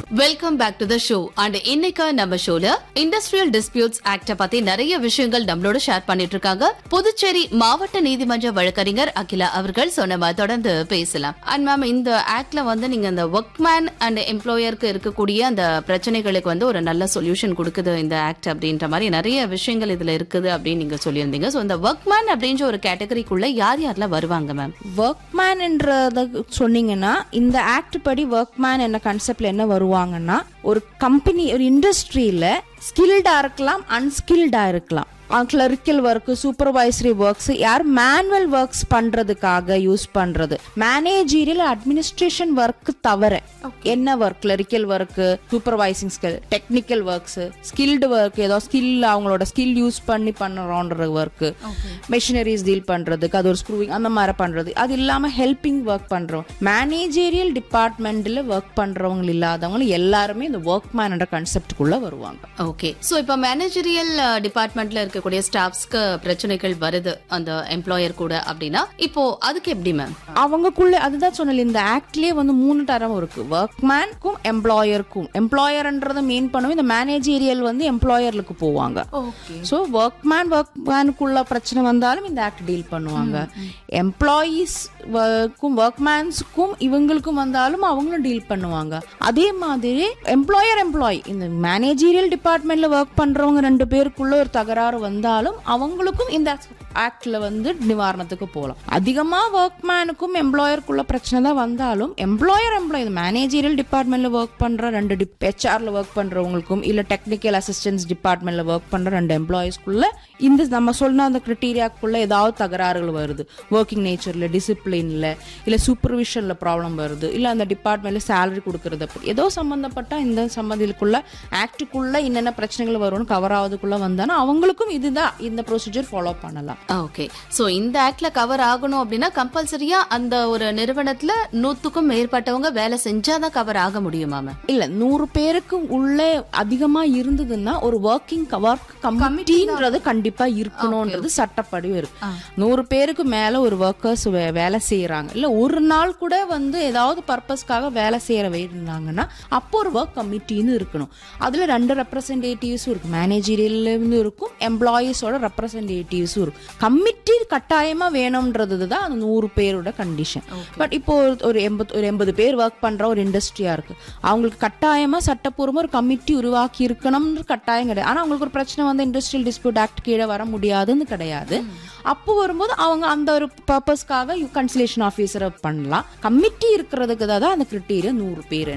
welcome back to the show and இன்னைக்கு நம்ம ஷோல இண்டஸ்ட்ரியல் டிஸ்பியூட்ஸ் ஆக்ட பத்தி நிறைய விஷயங்கள் நம்மளோட ஷேர் பண்ணிட்டு இருக்காங்க புதுச்சேரி மாவட்ட நீதிமன்ற வழக்கறிஞர் அகிலா அவர்கள் சொன்ன தொடர்ந்து பேசலாம் அண்ட் மேம் இந்த ஆக்ட்ல வந்து நீங்க அந்த ஒர்க்மேன் அண்ட் எம்ப்ளாயருக்கு இருக்கக்கூடிய அந்த பிரச்சனைகளுக்கு வந்து ஒரு நல்ல சொல்யூஷன் கொடுக்குது இந்த ஆக்ட் அப்படின்ற மாதிரி நிறைய விஷயங்கள் இதுல இருக்குது அப்படின்னு நீங்க சொல்லியிருந்தீங்க சோ இந்த ஒர்க்மேன் அப்படின்ற ஒரு கேட்டகரிக்குள்ள யார் யாரெல்லாம் வருவாங்க மேம் ஒர்க்மேன்ன்றத சொன்னீங்கன்னா இந்த ஆக்ட் படி ஒர்க்மேன் என்ன கான்செப்ட்ல என்ன வருவாங்கன்னா ஒரு கம்பெனி ஒரு இண்டஸ்ட்ரியில ஸ்கில்டா இருக்கலாம் அன்ஸ்கில்டா இருக்கலாம் கிளரிக்கல் ஒர்க் சூப்பர்வைசரி ஒர்க்ஸ் யார் மேனுவல் ஒர்க்ஸ் பண்றதுக்காக யூஸ் பண்றது மேனேஜீரியல் அட்மினிஸ்ட்ரேஷன் ஒர்க் தவிர என்ன work clerical work supervising skill technical works skilled work ஏதோ ஸ்கில் அவங்களோட ஸ்கில் யூஸ் பண்ணி பண்ணுறோன்ற ஒர்க் மெஷினரிஸ் டீல் பண்றதுக்கு அது ஒரு ஸ்க்ரூவிங் அந்த மாதிரி பண்றது அது இல்லாம ஹெல்பிங் ஒர்க் பண்றோம் மேனேஜரியல் டிபார்ட்மெண்ட்ல ஒர்க் பண்றவங்க இல்லாதவங்க எல்லாருமே இந்த ஒர்க் மேனோட கான்செப்டுக்குள்ள வருவாங்க ஓகே சோ இப்ப மேனேஜரியல் டிபார்ட்மெண்ட்ல இருக்கக்கூடிய ஸ்டாஃப்ஸ்க்கு பிரச்சனைகள் வருது அந்த எம்ப்ளாயர் கூட அப்படின்னா இப்போ அதுக்கு எப்படி மேம் அவங்கக்குள்ள அதுதான் சொன்னல இந்த ஆக்ட்லயே வந்து மூணு தரம் இருக்கு ஒர்க்மேனுக்கும் எம்ப்ளாயருக்கும் எம்ப்ளாயர்ன்றதை மெயின் பண்ணவும் இந்த மேனேஜரியல் வந்து எம்ப்ளாயர்களுக்கு போவாங்க ஓகே ஸோ ஒர்க்மேன் ஒர்க்மேனுக்குள்ள பிரச்சனை வந்தாலும் இந்த ஆக்ட் டீல் பண்ணுவாங்க எம்ப்ளாயீஸ்க்கும் ஒர்க்மேன்ஸுக்கும் இவங்களுக்கும் வந்தாலும் அவங்களும் டீல் பண்ணுவாங்க அதே மாதிரி எம்ப்ளாயர் எம்ப்ளாயி இந்த மேனேஜரியல் டிபார்ட்மெண்ட்ல ஒர்க் பண்றவங்க ரெண்டு பேருக்குள்ள ஒரு தகராறு வந்தாலும் அவங்களுக்கும் இந்த ஆக்ட்ல வந்து நிவாரணத்துக்கு போகலாம் அதிகமா ஒர்க்மேனுக்கும் எம்ப்ளாயருக்குள்ள பிரச்சனை தான் வந்தாலும் எம்ப்ளாயர் எம்ப்ளாயி மேனேஜரியல் டிபார்ட்மெண்ட்ல ஒர்க் பண்ற ரெண்டு ஹெச்ஆர்ல ஒர்க் பண்றவங்களுக்கும் இல்ல டெக்னிக்கல் அசிஸ்டன்ஸ் டிபார்ட்மெண்ட்ல ஒர்க் பண்ற ரெண்டு எம்ப்ளாயிஸ்க்குள்ள இந்த நம்ம சொன்ன அந்த கிரிட்டீரியாக்குள்ள ஏதாவது தகராறுகள் வருது ஒர்க்கிங் நேச்சர்ல டிசிப்ளின்ல இல்ல சூப்பர்விஷன்ல ப்ராப்ளம் வருது இல்ல அந்த டிபார்ட்மெண்ட்ல சேலரி கொடுக்கறது அப்படி ஏதோ சம்பந்தப்பட்ட இந்த சம்மதிக்குள்ள ஆக்டுக்குள்ள என்னென்ன பிரச்சனைகள் வரும்னு கவர் ஆகுதுக்குள்ள வந்தானா அவங்களுக்கும் இதுதான் இந்த ப்ரொசீஜர் ஃபாலோ பண்ணலாம் ஓகே சோ இந்த ஆக்ட்ல கவர் ஆகணும் அப்படின்னா கம்பல்சரியா அந்த ஒரு நிறுவனத்துல நூத்துக்கும் மேற்பட்டவங்க வேலை செஞ்சாதான் கவர் ஆக முடியுமா மேம் இல்ல நூறு பேருக்கு உள்ளே அதிகமா இருந்ததுன்னா ஒரு ஒர்க்கிங் ஒர்க் கமிட்டின்றது கண்டிப்பா இருக்கணும்ன்றது சட்டப்படி இருக்கு நூறு பேருக்கு மேல ஒரு ஒர்க்கர்ஸ் வேலை செய்யறாங்க இல்ல ஒரு நாள் கூட வந்து ஏதாவது பர்பஸ்க்காக வேலை செய்யற இருந்தாங்கன்னா அப்போ ஒரு ஒர்க் கமிட்டின்னு இருக்கணும் அதுல ரெண்டு ரெப்ரசன்டேட்டிவ்ஸும் இருக்கு மேனேஜரியல்ல இருந்து இருக்கும் எம்ப்ளாயீஸோட ரெப்ரசன்டேட்டிவ்ஸும் இருக்கும் கமிட்டி கட்டாயமா வேணும்ன்றது தான் அந்த நூறு பேரோட கண்டிஷன் பட் இப்போ ஒரு- ஒரு எண்பது ஒரு எண்பது பேர் ஒர்க் பண்ற ஒரு இண்டஸ்ட்ரியா இருக்கு அவங்களுக்கு கட்டாயமா சட்டப்பூர்வமா ஒரு கமிட்டி உருவாக்கி இருக்கணும்னு கட்டாயம் கிடையாது ஆனா அவங்களுக்கு ஒரு பிரச்சனை வந்து இண்டஸ்ட்ரியல் டிஸ்பியூட் ஆக்ட் கீழே வர முடியாதுன்னு கிடையாது அப்போ வரும்போது அவங்க அந்த ஒரு பர்பஸ்க்காக கன்சலேஷன் ஆஃபீஸரை பண்ணலாம் கமிட்டி இருக்கிறதுக்கு தான் அந்த கிரிட்டீரியா நூறு பேர்